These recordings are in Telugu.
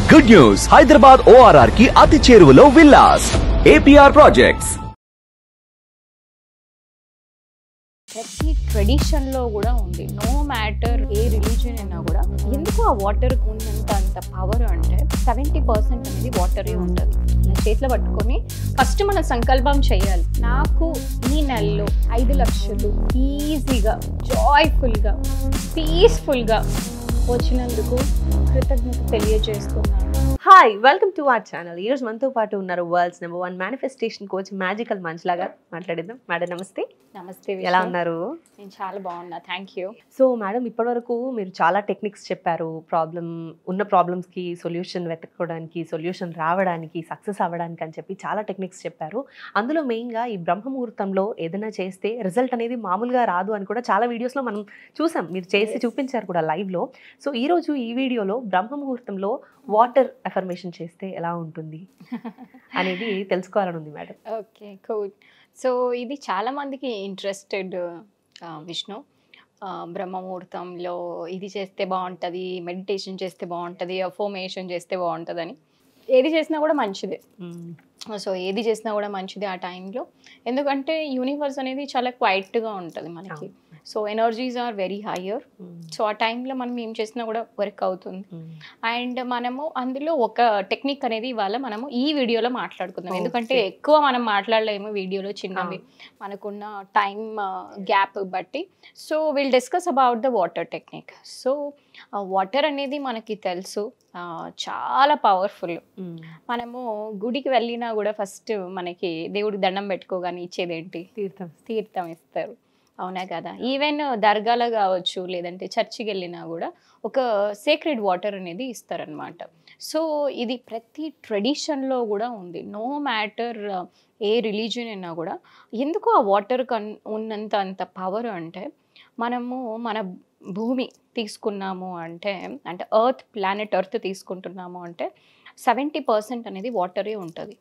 గుడ్ న్యూస్ హైదరాబాద్ ఓఆర్ఆర్ కి అతి చేరువలో విల్లాస్ ఏపీఆర్ ప్రాజెక్ట్స్ ప్రతి ట్రెడిషన్లో కూడా ఉంది నో మ్యాటర్ ఏ రిలీజియన్ అయినా కూడా ఎందుకు ఆ వాటర్ ఉన్నంత అంత పవర్ అంటే సెవెంటీ పర్సెంట్ అనేది వాటరే ఉంటుంది ఇలా చేతిలో పట్టుకొని ఫస్ట్ మనం సంకల్పం చేయాలి నాకు ఈ నెలలో ఐదు లక్షలు ఈజీగా జాయ్ఫుల్గా పీస్ఫుల్గా వచ్చినందుకు కృతజ్ఞత తెలియజేస్తున్నాను hi welcome to our channel ఈరోజు మనతో పాటు ఉన్నారు world's number one manifestation coach magical మంచులాగా మాట్లాడిద్దాం మేడం నమస్తే నమస్తే ఎలా విష్ణు. ఉన్నారు నేను చాలా బాగున్నా థ్యాంక్ యూ సో మేడం ఇప్పటివరకు మీరు చాలా టెక్నిక్స్ చెప్పారు ప్రాబ్లం ఉన్న ప్రాబ్లమ్స్కి సొల్యూషన్ వెతుక్కోవడానికి సొల్యూషన్ రావడానికి సక్సెస్ అవ్వడానికి అని చెప్పి చాలా టెక్నిక్స్ చెప్పారు అందులో మెయిన్గా ఈ బ్రహ్మ ముహూర్తంలో ఏదైనా చేస్తే రిజల్ట్ అనేది మామూలుగా రాదు అని కూడా చాలా వీడియోస్లో మనం చూసాం మీరు చేసి Yes. చూపించారు కూడా లైవ్లో సో ఈరోజు ఈ వీడియోలో బ్రహ్మ ముహూర్తంలో వాటర్ అఫర్మేషన్ చేస్తే ఎలా ఉంటుంది అనేది తెలుసుకోవాలని ఉంది మేడం ఓకే కూల్ సో ఇది చాలా మందికి ఇంట్రెస్టెడ్ విష్ణు ఆ, బ్రహ్మముహూర్తంలో ఇది చేస్తే బాగుంటుంది మెడిటేషన్ చేస్తే బాగుంటుంది అఫోమేషన్ చేస్తే బాగుంటుందని ఏది చేసినా కూడా మంచిదే సో ఏది చేసినా కూడా మంచిది ఆ టైంలో ఎందుకంటే యూనివర్స్ అనేది చాలా క్వైట్గా ఉంటుంది మనకి so energies are very higher so ఆ టైంలో మనం ఏం చేసినా కూడా వర్క్ అవుతుంది అండ్ మనము అందులో ఒక టెక్నిక్ అనేది ఇవాళ మనము ఈ వీడియోలో మాట్లాడుకుందాం Okay. ఎందుకంటే ఎక్కువ మనం మాట్లాడలేము వీడియోలో చిన్నవి మనకున్న టైం గ్యాప్ బట్టి so will discuss about the water technique so water అనేది మనకి తెలుసు ఆ, చాలా పవర్ఫుల్ మనము గుడికి వెళ్ళినా కూడా ఫస్ట్ మనకి దేవుడికి దండం పెట్టుకోగానే ఇచ్చేది ఏంటి తీర్థం తీర్థం ఇస్తారు అవునా కదా ఈవెన్ దర్గాలో కావచ్చు లేదంటే చర్చికి వెళ్ళినా కూడా ఒక సేక్రెడ్ వాటర్ అనేది ఇస్తారనమాట సో ఇది ప్రతి ట్రెడిషన్లో కూడా ఉంది నో మ్యాటర్ ఏ రిలీజియన్ అయినా కూడా ఎందుకు ఆ వాటర్ కన్ ఉన్నంత అంత పవర్ అంటే మనము మన భూమి తీసుకున్నాము అంటే అంటే ఎర్త్ ప్లానెట్ ఎర్త్ తీసుకుంటున్నాము అంటే సెవెంటీ పర్సెంట్ అనేది వాటరే ఉంటుంది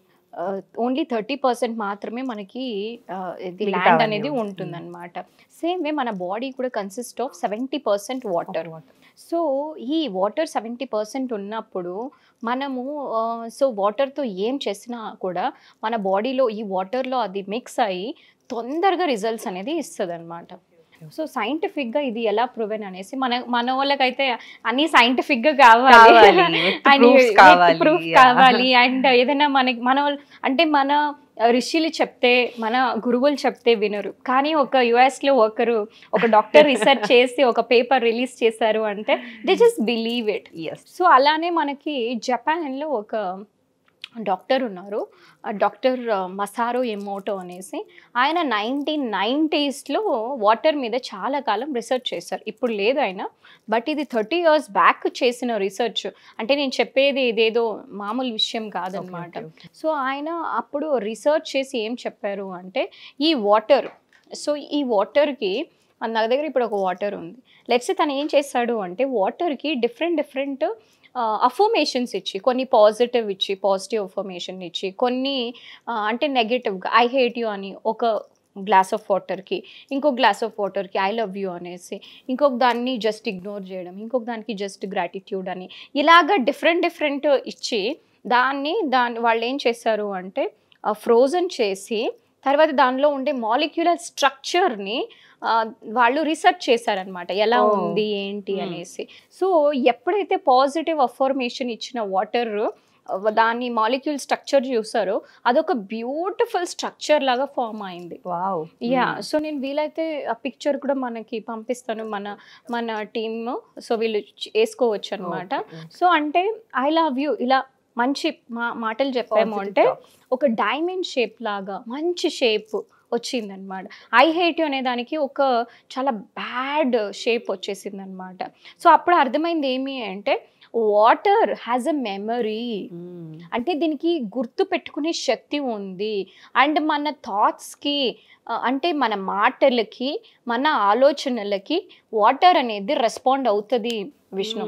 ఓన్లీ థర్టీ పర్సెంట్ మాత్రమే మనకి ఆ, ఇది ల్యాండ్ మిగతావన్నీ అనేది ఉంటాయి. ఉంటుంది అనమాట సేమ్ వే మన బాడీ కూడా consist of seventy percent water so ఈ వాటర్ సెవెంటీ పర్సెంట్ ఉన్నప్పుడు మనము సో వాటర్తో ఏం చేసినా కూడా మన బాడీలో ఈ వాటర్లో అది మిక్స్ అయ్యి తొందరగా రిజల్ట్స్ అనేది ఇస్తుంది అనమాట సో సైంటిఫిక్గా ఇది ఎలా ప్రూవెన్ అనేసి మన మన వాళ్ళకైతే అన్ని సైంటిఫిక్గా కావాలి కావాలి, with And proofs with కావాలి, proof yeah. కావాలి అండ్ ఏదైనా మనకి మన వాళ్ళ- అంటే మన ఋషులు చెప్తే మన గురువులు చెప్తే వినరు కానీ ఒక US లో ఒకరు ఒక డాక్టర్ రీసెర్చ్ చేసి ఒక పేపర్ రిలీజ్ చేశారు అంటే they just believe it yes so అలానే మనకి జపాన్లో ఒక డాక్టర్ ఉన్నారు డాక్టర్ మసారో ఎమోటో అనేసి ఆయన నైన్టీన్ నైంటీస్లో వాటర్ మీద చాలా కాలం రీసెర్చ్ చేశారు ఇప్పుడు లేదు ఆయన బట్ ఇది థర్టీ ఇయర్స్ బ్యాక్ చేసిన రీసెర్చ్ అంటే నేను చెప్పేది ఇదేదో మామూలు విషయం కాదనమాట సో ఆయన అప్పుడు రీసెర్చ్ చేసి ఏం చెప్పారు అంటే ఈ వాటర్ సో ఈ వాటర్కి నా దగ్గర ఇప్పుడు ఒక వాటర్ ఉంది లెట్స్ తను ఏం చేస్తాడు అంటే వాటర్కి డిఫరెంట్ డిఫరెంట్ అఫర్మేషన్స్ ఇచ్చి కొన్ని పాజిటివ్ ఇచ్చి పాజిటివ్ అఫర్మేషన్ ఇచ్చి కొన్ని ఆ, అంటే నెగటివ్గా ఐ హేట్ యూ అని ఒక గ్లాస్ ఆఫ్ వాటర్కి ఇంకొక గ్లాస్ ఆఫ్ వాటర్కి ఐ లవ్ యూ అనేసి ఇంకొక దాన్ని జస్ట్ ఇగ్నోర్ చేయడం ఇంకొక దానికి జస్ట్ గ్రాటిట్యూడ్ అని ఇలాగ డిఫరెంట్ డిఫరెంట్ ఇచ్చి దాన్ని దాన్ని వాళ్ళు ఏం చేశారు అంటే ఫ్రోజన్ చేసి తర్వాత దానిలో ఉండే మాలిక్యులర్ స్ట్రక్చర్ని వాళ్ళు రీసెర్చ్ చేశారనమాట ఎలా Oh. ఉంది ఏంటి Hmm. అనేసి సో ఎప్పుడైతే పాజిటివ్ అఫర్మేషన్ ఇచ్చిన వాటర్ దాని మాలిక్యూల్ స్ట్రక్చర్ చూసారో అదొక బ్యూటిఫుల్ స్ట్రక్చర్ లాగా ఫామ్ అయింది వావ్ యా సో నేను వీలైతే ఆ పిక్చర్ కూడా మనకి పంపిస్తాను మన మన టీమ్ సో వీళ్ళు చ- వేసుకోవచ్చు అనమాట సో అంటే ఐ లవ్ యూ ఇలా మంచి మా మాటలు చెప్పాము అంటే ఒక డైమండ్ షేప్ లాగా మంచి షేప్ వచ్చిందనమాట ఐ హేట్ యూ అనే దానికి ఒక చాలా బ్యాడ్ షేప్ వచ్చేసింది అనమాట సో అప్పుడు అర్థమైంది ఏమి అంటే వాటర్ హ్యాజ్ ఎ మెమరీ అంటే దీనికి గుర్తు పెట్టుకునే శక్తి ఉంది అండ్ మన థాట్స్కి అంటే మన మాటలకి మన ఆలోచనలకి వాటర్ అనేది రెస్పాండ్ అవుతుంది విష్ణు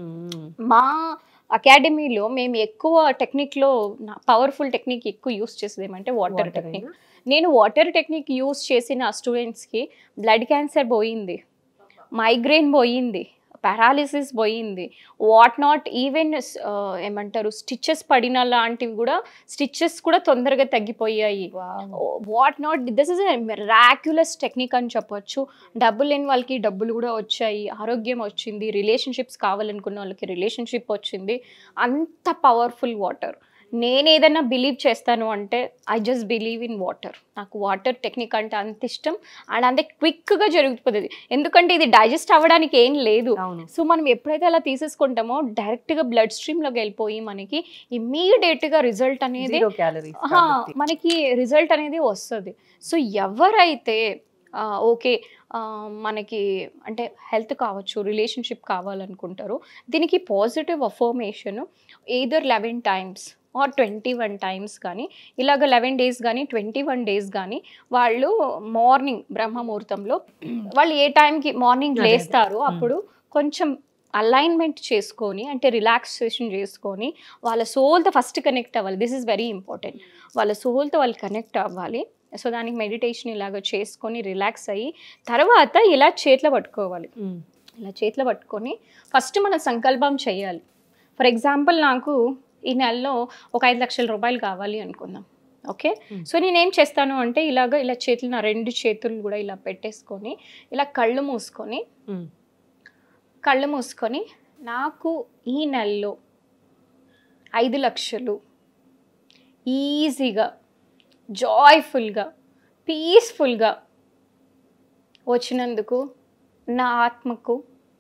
మా అకాడమీలో మేము ఎక్కువ టెక్నిక్లో పవర్ఫుల్ టెక్నిక్ ఎక్కువ యూస్ చేసేది ఏమంటే వాటర్ టెక్నిక్ నేను వాటర్ టెక్నిక్ యూస్ చేసిన స్టూడెంట్స్కి బ్లడ్ క్యాన్సర్ పోయింది మైగ్రేన్ పోయింది పారాలిసిస్ పోయింది వాట్ నాట్ ఈవెన్ ఏమంటారు స్టిచెస్ పడిన లాంటివి కూడా స్టిచెస్ కూడా తొందరగా తగ్గిపోయాయి what not this is miraculous technique అని చెప్పొచ్చు డబ్బులు లేని వాళ్ళకి డబ్బులు కూడా వచ్చాయి ఆరోగ్యం వచ్చింది రిలేషన్షిప్స్ కావాలనుకున్న వాళ్ళకి రిలేషన్షిప్ వచ్చింది అంత పవర్ఫుల్ వాటర్ నేను ఏదైనా బిలీవ్ చేస్తాను అంటే I just believe in water నాకు వాటర్ టెక్నిక్ అంటే అంత ఇష్టం అండ్ అంతే క్విక్గా జరుగుతుంది ఎందుకంటే ఇది డైజెస్ట్ అవ్వడానికి ఏం లేదు అవును సో మనం ఎప్పుడైతే అలా తీసేసుకుంటామో డైరెక్ట్గా బ్లడ్ స్ట్రీమ్లోకి వెళ్ళిపోయి మనకి ఇమ్మీడియట్గా రిజల్ట్ అనేది జీరో క్యాలరీస్ ఆహా, మనకి రిజల్ట్ అనేది వస్తుంది సో ఎవరైతే ఓకే మనకి అంటే హెల్త్ కావచ్చు రిలేషన్షిప్ కావాలనుకుంటారో దీనికి positive affirmation either eleven times or twenty one times కానీ ఇలాగ లెవెన్ డేస్ కానీ ట్వంటీ వన్ డేస్ కానీ వాళ్ళు మార్నింగ్ బ్రహ్మముహూర్తంలో వాళ్ళు ఏ టైంకి మార్నింగ్ అదే, అదే. లేస్తారు అప్పుడు కొంచెం అలైన్మెంట్ చేసుకొని అంటే రిలాక్సేషన్ చేసుకొని వాళ్ళ సోల్తో ఫస్ట్ కనెక్ట్ అవ్వాలి దిస్ ఇస్ వెరీ ఇంపార్టెంట్ వాళ్ళ సోల్తో వాళ్ళు కనెక్ట్ అవ్వాలి సో దానికి మెడిటేషన్ ఇలాగ చేసుకొని రిలాక్స్ అయ్యి తర్వాత ఇలా చేతిలో పట్టుకోవాలి ఇలా చేతిలో పట్టుకొని ఫస్ట్ మనం సంకల్పం చేయాలి ఫర్ ఎగ్జాంపుల్ నాకు ఈ నెలలో ఒక ఐదు లక్షల రూపాయలు కావాలి అనుకుందాం ఓకే Hmm. సో నేనేం చేస్తాను అంటే ఇలాగ ఇలా చేతులు నా రెండు చేతులు కూడా ఇలా పెట్టేసుకొని ఇలా కళ్ళు మూసుకొని కళ్ళు మూసుకొని నాకు ఈ నెలలో ఐదు లక్షలు ఈజీగా జాయ్ఫుల్గా పీస్ఫుల్గా వచ్చినందుకు నా ఆత్మకు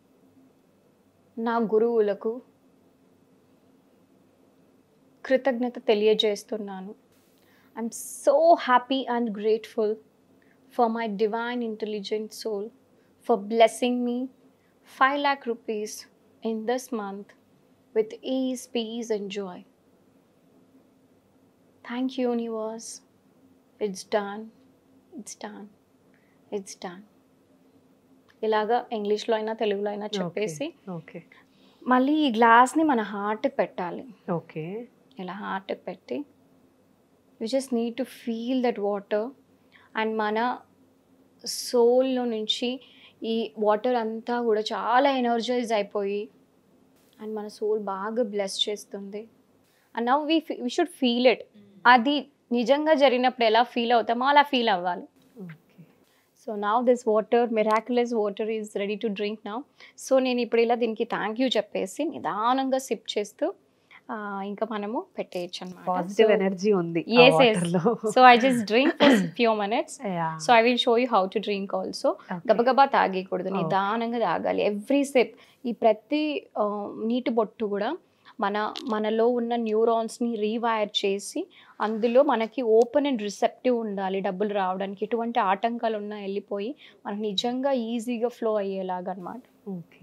నా గురువులకు కృతజ్ఞత తెలియజేస్తున్నాను I'm so happy and grateful for my divine intelligent soul for blessing me five lakh rupees in this month with ease, peace, and joy. Thank you, universe. It's done. It's done. It's done. ఇలాగా ఇంగ్లీష్లో అయినా తెలుగులో అయినా చెప్పేసి ఓకే మళ్ళీ ఈ గ్లాస్ని మన హార్ట్కి పెట్టాలి ఓకే ఇలా హార్ట్కి పెట్టి you just need to feel that water and మన సోల్లో నుంచి ఈ వాటర్ అంతా కూడా చాలా ఎనర్జైజ్ అయిపోయి అండ్ మన సోల్ బాగా బ్లెస్ చేస్తుంది and now we we should feel it అది నిజంగా జరిగినప్పుడు ఎలా ఫీల్ అవుతామో అలా ఫీల్ అవ్వాలి okay so now this water miraculous water is ready to drink now so నేను ఇప్పుడు ఇలా దీనికి థ్యాంక్ యూ చెప్పేసి నిదానంగా సిప్ చేస్తూ ఆ, ఇంకా మనము పెట్టేయచ్చు పాజిటివ్ అనమాట ఎనర్జీ ఉంది Yes, yes. So I just drink for few minutes so I will show you how to drink also గబగబా తాగేయకూడదు Okay. నిదానంగా తాగాలి ఎవ్రీ స్టెప్ ఈ ప్రతి ఆ, నీటి బొట్టు కూడా మన మనలో ఉన్న న్యూరాన్స్ని రీవైర్ చేసి అందులో మనకి ఓపెన్ అండ్ రిసెప్టివ్ ఉండాలి డబ్బులు రావడానికి ఎటువంటి ఆటంకాలు ఉన్నా వెళ్ళిపోయి మనకు నిజంగా ఈజీగా ఫ్లో అయ్యేలాగా అనమాట ఓకే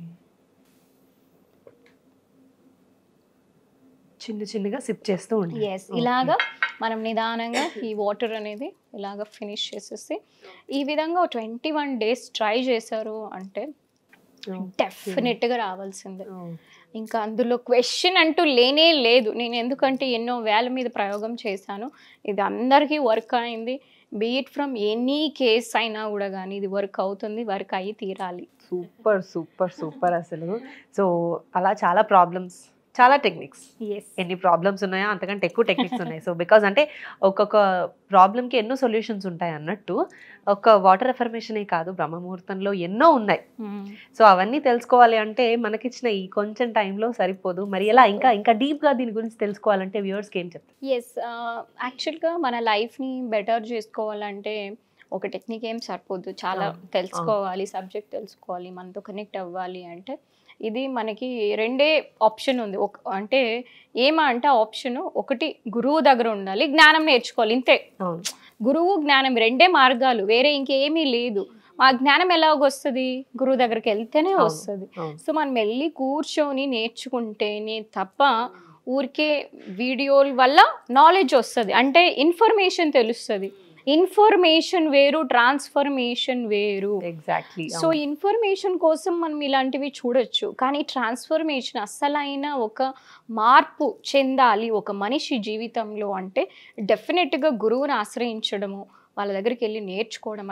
చిన్న చిన్నగా సిప్ చేస్తూ ఉండాలి ఎస్ ఇలాగా మనం నిదానంగా ఈ వాటర్ అనేది ఇలాగ ఫినిష్ చేసేసి ఈ విధంగా ట్వంటీ వన్ డేస్ ట్రై చేశారు అంటే డెఫినెట్గా రావాల్సిందే ఇంకా అందులో క్వశ్చన్ అంటూ లేనే లేదు నేను ఎందుకంటే ఎన్నో వేల మీద ప్రయోగం చేశాను ఇది అందరికీ వర్క్ అయింది బీట్ ఫ్రమ్ ఎనీ కేస్ అయినా కూడా కానీ ఇది వర్క్ అవుతుంది వర్క్ అయ్యి తీరాలి సూపర్ సూపర్ సూపర్ అసలు సో అలా చాలా ప్రాబ్లమ్స్ చాలా టెక్నిక్స్ ఎస్ ఎన్ని ప్రాబ్లమ్స్ ఉన్నాయో అంతకంటే ఎక్కువ టెక్నిక్స్ ఉన్నాయి సో బికాజ్ అంటే ఒక్కొక్క ప్రాబ్లమ్కి ఎన్నో సొల్యూషన్స్ ఉంటాయి అన్నట్టు ఒక వాటర్ ఎఫర్మేషనే కాదు బ్రహ్మముహూర్తంలో ఎన్నో ఉన్నాయి సో అవన్నీ తెలుసుకోవాలి అంటే మనకిచ్చిన ఈ కొంచెం టైంలో సరిపోదు మరి ఎలా ఇంకా ఇంకా డీప్గా దీని గురించి తెలుసుకోవాలంటే వ్యూవర్స్కి ఏం చెప్తారు ఎస్ యాక్చువల్గా మన లైఫ్ని బెటర్ చేసుకోవాలంటే ఒక టెక్నిక్ ఏం సరిపోదు చాలా అవును, తెలుసుకోవాలి సబ్జెక్ట్ తెలుసుకోవాలి మనతో కనెక్ట్ అవ్వాలి అంటే ఇది మనకి రెండే ఆప్షన్ ఉంది ఒక అంటే ఏమా అంటే ఆప్షన్ ఒకటి గురువు దగ్గర ఉండాలి జ్ఞానం నేర్చుకోవాలి ఇంతే అవును గురువు జ్ఞానం రెండే మార్గాలు వేరే ఇంకేమీ లేదు ఆ జ్ఞానం ఎలాగొస్తుంది గురువు దగ్గరికి వెళ్తేనే అవును. వస్తుంది అవును సో మనం వెళ్ళి కూర్చొని నేర్చుకుంటేనే తప్ప ఊరికే వీడియోల వల్ల నాలెడ్జ్ వస్తుంది అంటే ఇన్ఫర్మేషన్ తెలుస్తుంది ఇన్ఫర్మేషన్ వేరు ట్రాన్స్ఫర్మేషన్ వేరు ఎగ్జాక్ట్లీ సో ఇన్ఫర్మేషన్ కోసం మనం ఇలాంటివి చూడొచ్చు కానీ ట్రాన్స్ఫర్మేషన్ అస్సలైన ఒక మార్పు చెందాలి ఒక మనిషి జీవితంలో అంటే డెఫినెట్గా గురువుని ఆశ్రయించడము వాళ్ళ దగ్గరికి వెళ్ళి నేర్చుకోవడం అనేది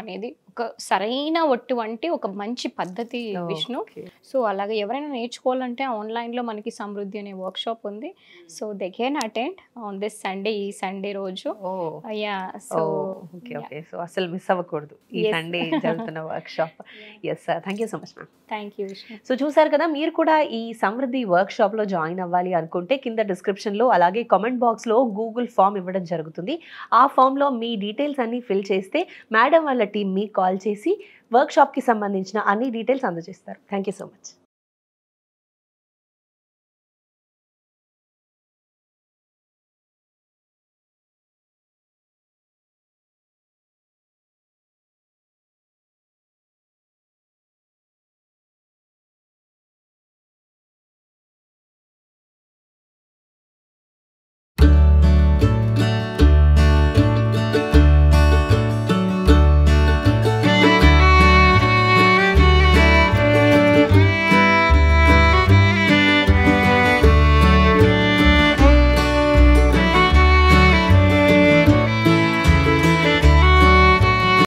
ఒక సరైన ఒటువంటి ఒక మంచి పద్ధతి విష్ణు Okay. సో అలాగే ఎవరైనా నేర్చుకోవాలంటే ఆన్లైన్లో మనకి సమృద్ధి అనే వర్క్ షాప్ ఉంది so they can attend on this Sunday ఈ సండే రోజు Oh. Yeah so okay okay so అసలు మిస్ అవ్వకూడదు ఈ Yes. సండే జరుగుతున్న workshop yes sir thank you so much ma'am thank you Vishnu so చూసారు కదా మీరు కూడా ఈ సమృద్ధి వర్క్ షాప్ లో జాయిన్ అవ్వాలి అనుకుంటే కింద డిస్క్రిప్షన్ లో అలాగే కామెంట్ బాక్స్ లో గూగుల్ ఫామ్ ఇవ్వడం జరుగుతుంది ఆ ఫామ్ లో మీ డీటెయిల్స్ అన్ని ఫిల్ చేస్తే మేడం వాళ్ళ టీం మీకు కాల్ చేసి వర్క్ షాప్ కి సంబంధించిన అన్ని డీటెయిల్స్ అందజేస్తారు థ్యాంక్ యూ సో మచ్